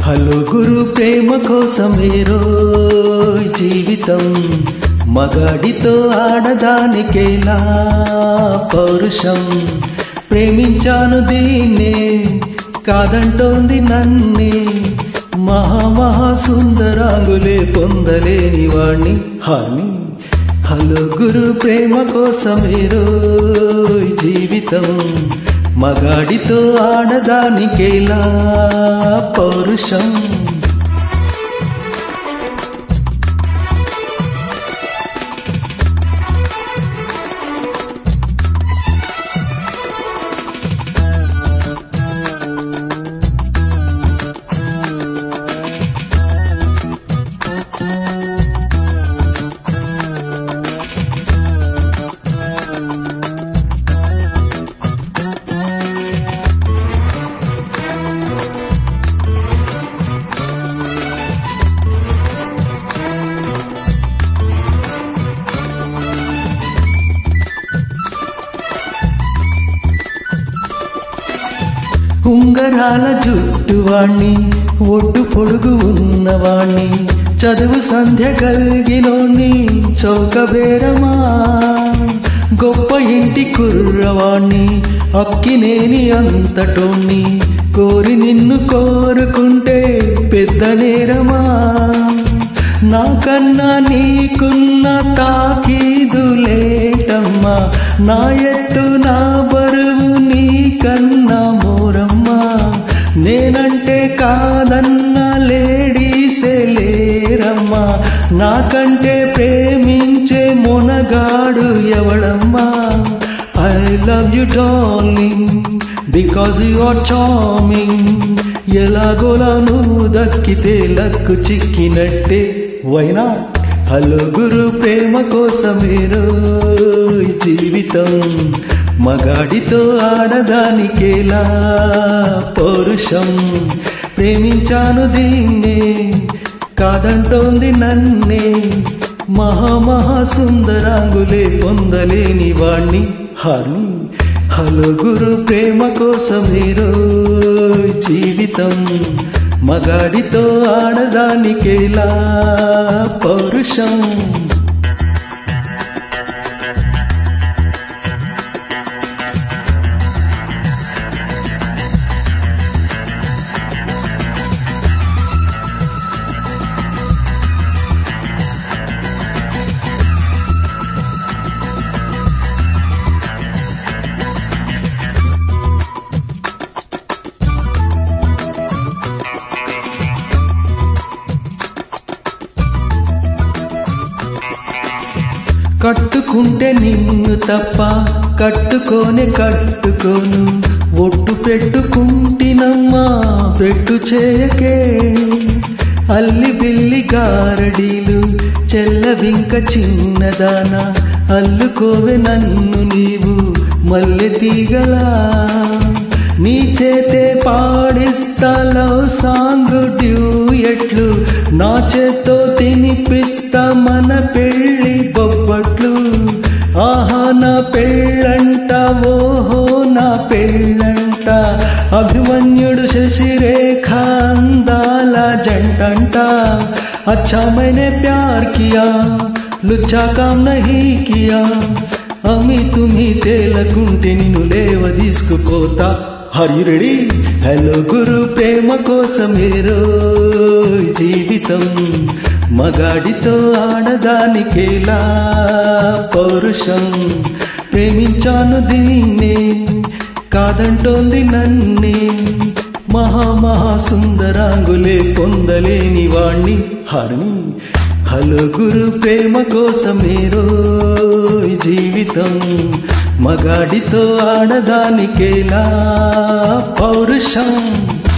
hello గురు ప్రేమ కోసమేరో జీవితం మగాడితో ఆడదానికేలా పౌరుషం ప్రేమించాను దీన్నే కాదంటోంది నన్నే మహా మహా సుందరాంగులే పొందలేని వాణ్ణి హాని హలో గురు ప్రేమ కోసమేరో జీవితం మగాడితో ఆడదానికేలా పౌరుషం ఉంగరాల జుట్టువాణ్ణి ఒడ్డు పొడుగు ఉన్నవాణ్ణి చదువు సంధ్య కలిగినోణ్ణి చౌకబేరమా గొప్ప ఇంటి కుర్రవాణ్ణి అక్కినేని అంతటోణ్ణి కోరి నిన్ను కోరుకుంటే పెద్ద నేరమా నాకన్నా నీకున్న తాకీదులేటమ్మా నా ఎత్తు నా బరువు నీకన్నా మోరమ్మా నేనంటే కాదన్న లేడీసే లేరమ్మా నాకంటే ప్రేమించే మునగాడు ఎవడమ్మా I love you darling because you are charming ఎలాగోలా నువ్వు దక్కితే లక్కు చిక్కినట్టే వైనా హలో గురు ప్రేమ కోసమేరో ఈ జీవితం మగాడితో ఆడదానికేలా పౌరుషం ప్రేమించాను దీన్నే కాదంటోంది నన్నే మహా మహా సుందరాంగులే పొందలేని వాణ్ణి హాని హలో గురు ప్రేమ కోసమేరో ఈ జీవితం మగాడితో ఆడదానికేలా పౌరుషం కట్టుకుంటే నిన్ను తప్ప కట్టుకోనే కట్టుకోను ఒట్టు పెట్టుకుంటినమ్మా పెట్టు చేయకే అల్లి బిల్లి గారడీలు చెల్లవింక చిన్నదాన అల్లుకోవే నన్ను నీవు మల్లె తీగలా నీ చేతే పాడిస్తా లవ్ సాంగ్ డ్యూయట్లు నా చేత్తో తినిపిస్తా మన పెళ్ళి బొబ్బట్లు ఆహా నా పెళ్ళంట ఓహో నా పెళ్ళంట అభిమన్యుడు శశిరేఖ అందాల జంటంట अच्छा मैंने प्यार किया लुच्चा काम नहीं किया అమి తుమి తేలకుంటే నిన్ను లేవ తీసుకుపోతా హరి రెడీ హలో గురు ప్రేమ కోసమేరో జీవితం మగాడితో ఆడదానికేలా పౌరుషం ప్రేమించాను దీన్నే కాదంటోంది నన్నే మహా మహా సుందరాంగులే పొందలేని వాణ్ణి హరిణి హలో గురు ప్రేమ కోసమేరో ఈ జీవితం మగాడితో ఆడదానికేలా పౌరుషం